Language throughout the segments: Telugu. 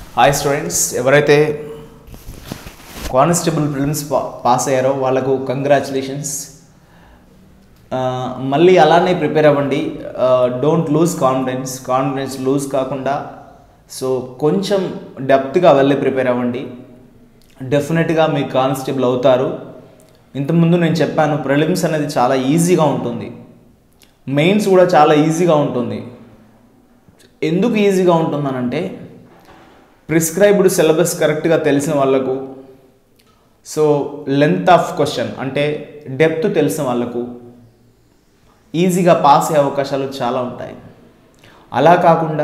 హాయ్ స్టూడెంట్స్ ఎవరైతే కానిస్టేబుల్ ప్రిలిమ్స్ పా పాస్ అయ్యారో వాళ్ళకు కంగ్రాచులేషన్స్ మళ్ళీ అలానే ప్రిపేర్ అవ్వండి don't lose confidence confidence lose కాకుండా సో కొంచెం డెప్త్గా వెళ్ళి ప్రిపేర్ అవ్వండి డెఫినెట్గా మీరు కానిస్టేబుల్ అవుతారు ఇంతకుముందు నేను చెప్పాను ప్రిలిమ్స్ అనేది చాలా ఈజీగా ఉంటుంది మెయిన్స్ కూడా చాలా ఈజీగా ఉంటుంది ఎందుకు ఈజీగా ఉంటుందనంటే ప్రిస్క్రైబ్డ్ సిలబస్ కరెక్ట్గా తెలిసిన వాళ్ళకు సో లెంత్ ఆఫ్ క్వశ్చన్ అంటే డెప్త్ తెలిసిన వాళ్ళకు ఈజీగా పాస్ అయ్యే అవకాశాలు చాలా ఉంటాయి అలా కాకుండా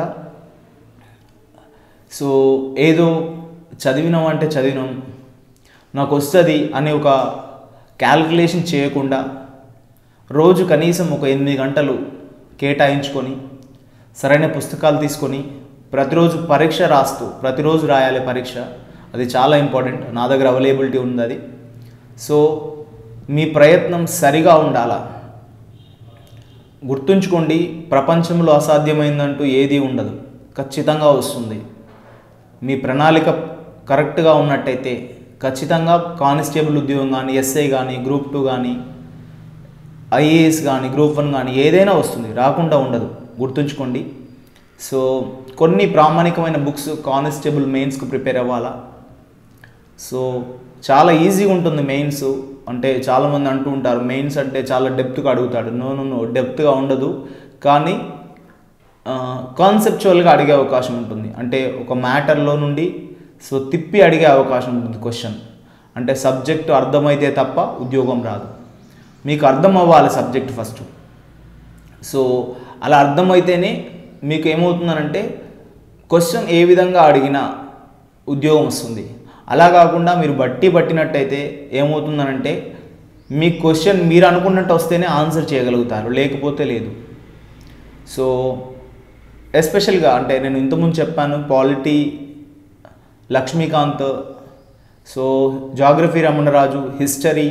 సో ఏదో చదివినాం అంటే చదివినాం నాకు వస్తుంది అనే ఒక క్యాల్కులేషన్ చేయకుండా రోజు కనీసం ఒక ఎనిమిది గంటలు కేటాయించుకొని సరైన పుస్తకాలు తీసుకొని ప్రతిరోజు పరీక్ష రాస్తూ ప్రతిరోజు రాయాలి పరీక్ష అది చాలా ఇంపార్టెంట్ నా దగ్గర అవైలబిలిటీ ఉంది అది సో మీ ప్రయత్నం సరిగా ఉండాలా గుర్తుంచుకోండి ప్రపంచంలో అసాధ్యమైందంటూ ఏదీ ఉండదు ఖచ్చితంగా వస్తుంది మీ ప్రణాళిక కరెక్ట్గా ఉన్నట్టయితే ఖచ్చితంగా కానిస్టేబుల్ ఉద్యోగం కానీ ఎస్ఐ కానీ గ్రూప్ టూ కానీ ఐఏఎస్ కానీ గ్రూప్ వన్ కానీ ఏదైనా వస్తుంది రాకుండా ఉండదు గుర్తుంచుకోండి సో కొన్ని ప్రామాణికమైన బుక్స్ కానిస్టేబుల్ మెయిన్స్కి ప్రిపేర్ అవ్వాలా సో చాలా ఈజీగా ఉంటుంది మెయిన్స్ అంటే చాలామంది అంటూ ఉంటారు మెయిన్స్ అంటే చాలా డెప్త్గా అడుగుతాడు నో నో నో డెప్త్గా ఉండదు కానీ కాన్సెప్చువల్గా అడిగే అవకాశం ఉంటుంది అంటే ఒక మ్యాటర్లో నుండి సో తిప్పి అడిగే అవకాశం ఉంటుంది క్వశ్చన్ అంటే సబ్జెక్టు అర్థమైతే తప్ప ఉద్యోగం రాదు మీకు అర్థం అవ్వాలి సబ్జెక్ట్ ఫస్ట్ సో అలా అర్థమైతేనే మీకు ఏమవుతుందనంటే క్వశ్చన్ ఏ విధంగా అడిగినా ఉద్యోగం వస్తుంది అలా కాకుండా మీరు బట్టి పట్టినట్టయితే ఏమవుతుందనంటే మీ క్వశ్చన్ మీరు అనుకున్నట్టు వస్తేనే ఆన్సర్ చేయగలుగుతారు లేకపోతే లేదు సో ఎస్పెషల్గా అంటే నేను ఇంతకుముందు చెప్పాను polity Laxmikanth so geography Ramanaraju history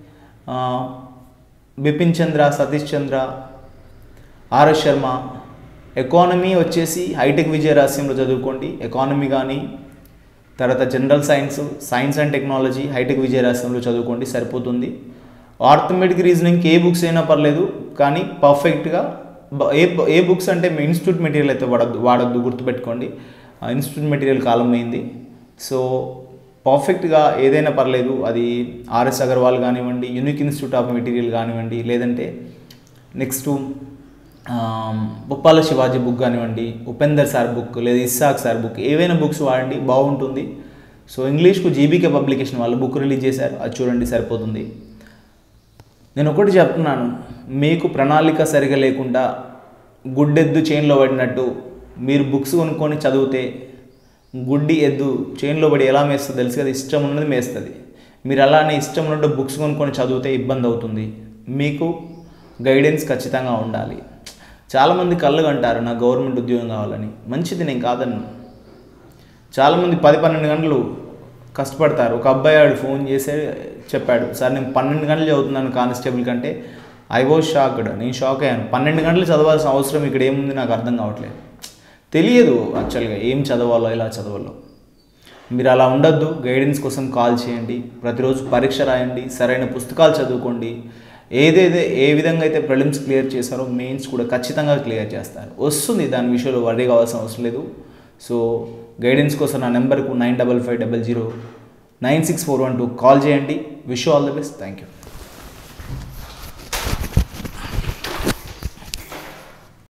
Bipin Chandra Satish Chandra RS Sharma economy వచ్చేసి హైటెక్ విజయ రహస్యంలో చదువుకోండి ఎకానమీ కానీ తర్వాత general science science and technology hitech Vijaya రహస్యంలో చదువుకోండి సరిపోతుంది ఆర్థమెటిక్ రీజనింగ్ ఏ బుక్స్ అయినా పర్లేదు కానీ పర్ఫెక్ట్గా ఏ ఏ బుక్స్ అంటే మీ ఇన్స్టిట్యూట్ మెటీరియల్ అయితే వాడద్దు వాడద్దు గుర్తుపెట్టుకోండి ఇన్స్టిట్యూట్ మెటీరియల్ కాలం అయింది సో పర్ఫెక్ట్గా ఏదైనా పర్లేదు అది ఆర్ఎస్ అగర్వాల్ కానివ్వండి యూనిక్ ఇన్స్టిట్యూట్ ఆఫ్ మెటీరియల్ కానివ్వండి లేదంటే నెక్స్ట్ బొప్పాల శివాజీ బుక్ కానివ్వండి ఉపేందర్ సార్ బుక్ లేదా ఇస్సాక్ సార్ బుక్ ఏవైనా బుక్స్ వాడండి బాగుంటుంది సో ఇంగ్లీష్కు జీబీకే పబ్లికేషన్ వాళ్ళు బుక్ రిలీజ్ చేశారు అది చూడండి సరిపోతుంది నేను ఒకటి చెప్తున్నాను మీకు ప్రణాళిక సరిగా లేకుండా గుడ్డెద్దు చైన్లో పడినట్టు మీరు బుక్స్ కొనుక్కొని చదివితే గుడ్డి ఎద్దు చైన్లో పడి ఎలా మేస్తుంది తెలుసు కదా ఇష్టం ఉన్నది మేస్తుంది మీరు అలానే ఇష్టం ఉన్నట్టు బుక్స్ కొనుక్కొని చదివితే ఇబ్బంది అవుతుంది మీకు గైడెన్స్ ఖచ్చితంగా ఉండాలి చాలామంది కళ్ళు అంటారు నాకు గవర్నమెంట్ ఉద్యోగం కావాలని మంచిది నేను కాదన్ను చాలామంది పది పన్నెండు గంటలు కష్టపడతారు ఒక అబ్బాయి ఆడు ఫోన్ చేసి చెప్పాడు సార్ నేను పన్నెండు గంటలు చదువుతున్నాను కానిస్టేబుల్ కంటే ఐ వాజ్ షాక్డ్ నేను షాక్ అయ్యాను పన్నెండు గంటలు చదవాల్సిన అవసరం ఇక్కడ ఏముంది నాకు అర్థం కావట్లేదు తెలియదు యాక్చువల్గా ఏం చదవాలో ఎలా చదవాలో మీరు అలా ఉండొద్దు గైడెన్స్ కోసం కాల్ చేయండి ప్రతిరోజు పరీక్ష రాయండి సరైన పుస్తకాలు చదువుకోండి ఏదైతే ఏ విధంగా అయితే ప్రిలిమ్స్ క్లియర్ చేశారో మెయిన్స్ కూడా ఖచ్చితంగా క్లియర్ చేస్తారు వస్తుంది దాని విషయంలో వర్రీ కావాల్సిన అవసరం లేదు సో గైడెన్స్ కోసం నా నెంబర్కు nine double five double zero nine six four one two call చేయండి wish all the best thank you